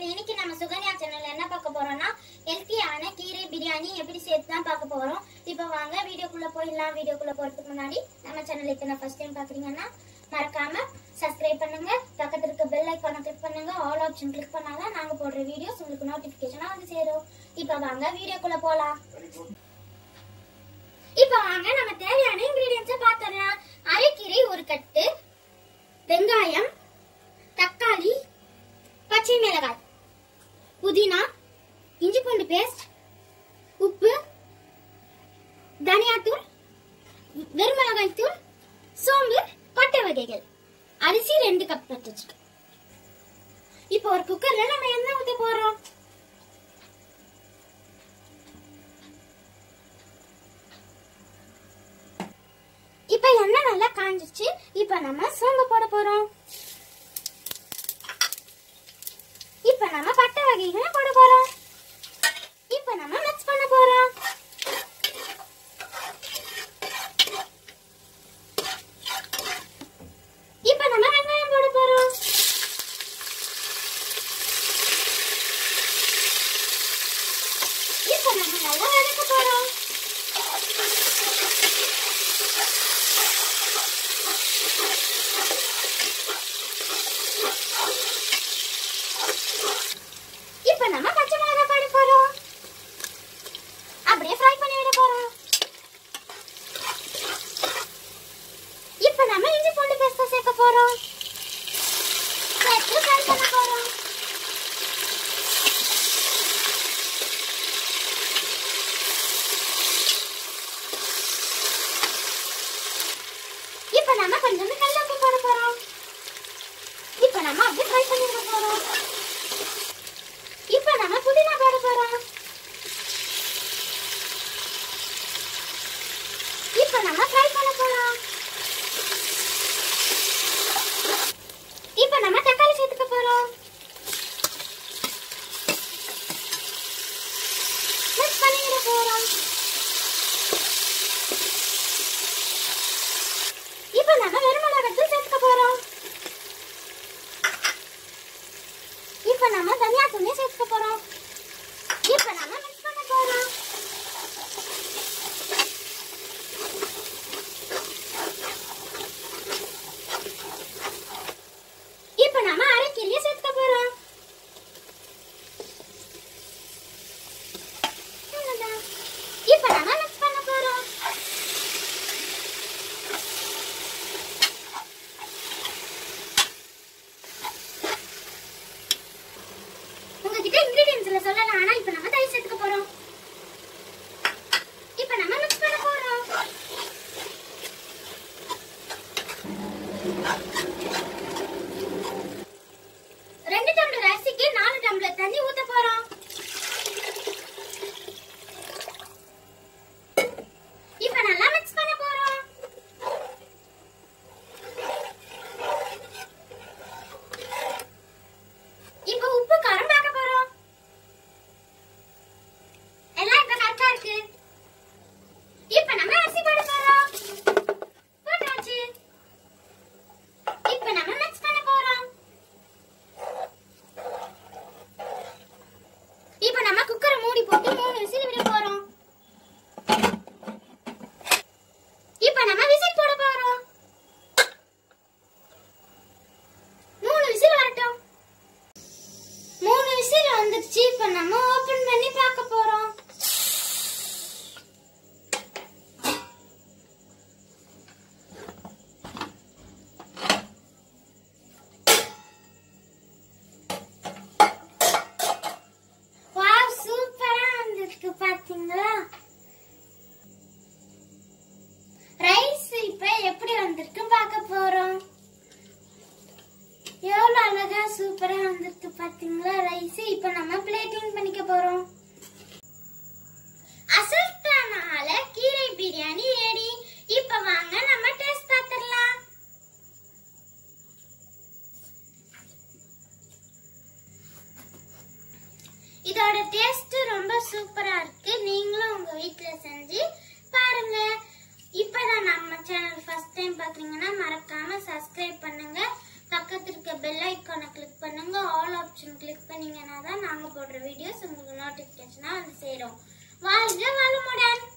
Channel இன்னைக்கு நம்ம சுகன்யா சேனல்ல என்ன பார்க்க போறோம்னா ஹெல்த்தியான கீரை பிரியாணி எப்படி சேர்த்து தான் பார்க்க போறோம் இப்போ வாங்க வீடியோக்குள்ள போயிடலாம் வீடியோக்குள்ள போறதுக்கு முன்னாடி நம்ம சேனல் இப்போ நான் ஃபர்ஸ்ட் டைம் பாக்குறீங்கன்னா மறக்காம சப்ஸ்கிரைப் பண்ணுங்க பக்கத்துல இருக்க பெல் ஐக்கானை கிளிக் பண்ணுங்க ஆல் ஆப்ஷன் கிளிக் பண்ணாதான் நாங்க போடுற வீடியோஸ் உங்களுக்கு நோட்டிபிகேஷனா வந்து சேரும் இப்போ வாங்க வீடியோக்குள்ள போலாம் இப்போ வாங்க நம்ம தேவையான இன்கிரீடியன்ஸை பார்த்துடலாம் அரைக்கீரை ஒரு கட்டு வெங்காயம் தக்காளி பச்சை மிளகாய் புதினா இஞ்சி பூண்டு பேஸ்ட் உப்பு தனியாத்தூள் வெறுமிளகாய் தூள் சோம்பு பட்டை வகைகள் அரிசி ரெண்டு கப் வச்சிருக்கேன் இப்போ ஒரு குக்கர்ல நம்ம எண்ணெய் ஊத்த போறோம் இப்ப எண்ணெய் நல்லா காஞ்சிச்சு இப்ப நம்ம சோம்பு போட போறோம் இப்ப நம்ம பட்டை வகைகளை போட போறோம் இப்ப நம்ம மிக்ஸ் பண்ண போறோம் இப்ப நம்ம வெங்காயம் போட போறோம் இப்ப நம்ம நல்லா வதக்க போறோம் இப்ப நம்ம பச்சை மிளகாய் போட போறோம் அப்படியே ஃப்ரை பண்ணி விட போறோம் இப்ப நம்ம இஞ்சி பூண்டு பேஸ்ட் சேர்க்க போறோம் சேர்த்து ஃப்ரை பண்ண போறோம் இப்ப நம்ம கொஞ்சம் கல்லுப்பு போட போறோம் இப்ப நம்ம அப்படியே ஃப்ரை பண்ணி விட போறோம் இப்ப நம்ம புதினா போட போறோம் இப்ப நம்ம ஃப்ரை பண்ண போறோம் இப்ப நம்ம தக்காளி சேர்த்துக்க போறோம் மிக்ஸ் பண்ணிட போறோம் இப்ப நம்ம வெறுமிளகாய் சேர்த்துக்க போறோம் இப்ப நம்ம தனியா தூளை சேர்த்துக்க போறோம் இப்ப நம்ம மிக்ஸ் பண்ண போறோம் இப்ப நம்ம அரைக்கீரைய சேர்த்துக்க போறோம் அவ்வளவுதான். இப்ப நம்ம மிக்ஸ் பண்ண போறோம் உங்ககிட்ட இன்கிரிடியன்ஸ்ல சொல்லலாம் ஆனா இப்ப நம்ம தயிர் சேர்த்துக்க போறோம் இப்ப நம்ம மிக்ஸ் பண்ண போறோம் ரெண்டு டம்ளர் அரிசிக்கு நாலு டம்ளர் தண்ணி ஊத்த போறோம் இப்ப நல்லா மிக்ஸ் பண்ண போறோம் இப்ப உப்பு காரம் பார்க்க போறோம் எல்லாம் இப்ப கரெக்டா இருக்கு இப்ப நம்ம அரிசி போட போறோம் போட்டாச்சு இப்ப நம்ம மிக்ஸ் பண்ண போறோம் இப்ப நம்ம குக்கரை மூடி போட்டு மூணு விசில் விட போறோம் இப்ப நம்ம விசில் போட போறோம் மூணு விசில் வரட்டும் மூணு விசில் வந்துருச்சு இப்ப நம்ம ஓபன் பண்ணி பார்க்க போறோம் வாவ் சூப்பரா வந்திருக்கு பாத்தீங்களா ரைஸ் இப்ப எப்படி வந்திருக்கு பார்க்க போறோம் எவ்வளவு அழகா சூப்பரா வந்திருக்கு பாத்தீங்களா ரைஸ் இப்ப நம்ம பிளேட்டிங் பண்ணிக்க போறோம் அசல்தானால கீரை பிரியாணி ரெடி இப்ப வாங்க நம்ம டேஸ்ட் பார்த்துடலாம் இதோட டேஸ்ட் ரொம்ப சூப்பரா இருக்கு நீங்களும் உங்க வீட்ல செஞ்சு பாருங்க இப்பதான் நம்ம சேனல் ஃபர்ஸ்ட் டைம் பாக்குறீங்கன்னா மறக்காம சப்ஸ்கிரைப் பண்ணுங்க பக்கத்துல இருக்க பெல் ஐக்கானை கிளிக் பண்ணுங்க ஆல் ஆப் ஆப்ஷன் கிளிக் பண்ணீங்கன்னா தான் நாங்க போடுற வீடியோஸ் உங்களுக்கு நோட்டிபிகேஷனா வந்து சேரும் வாழ்க வளமுடன்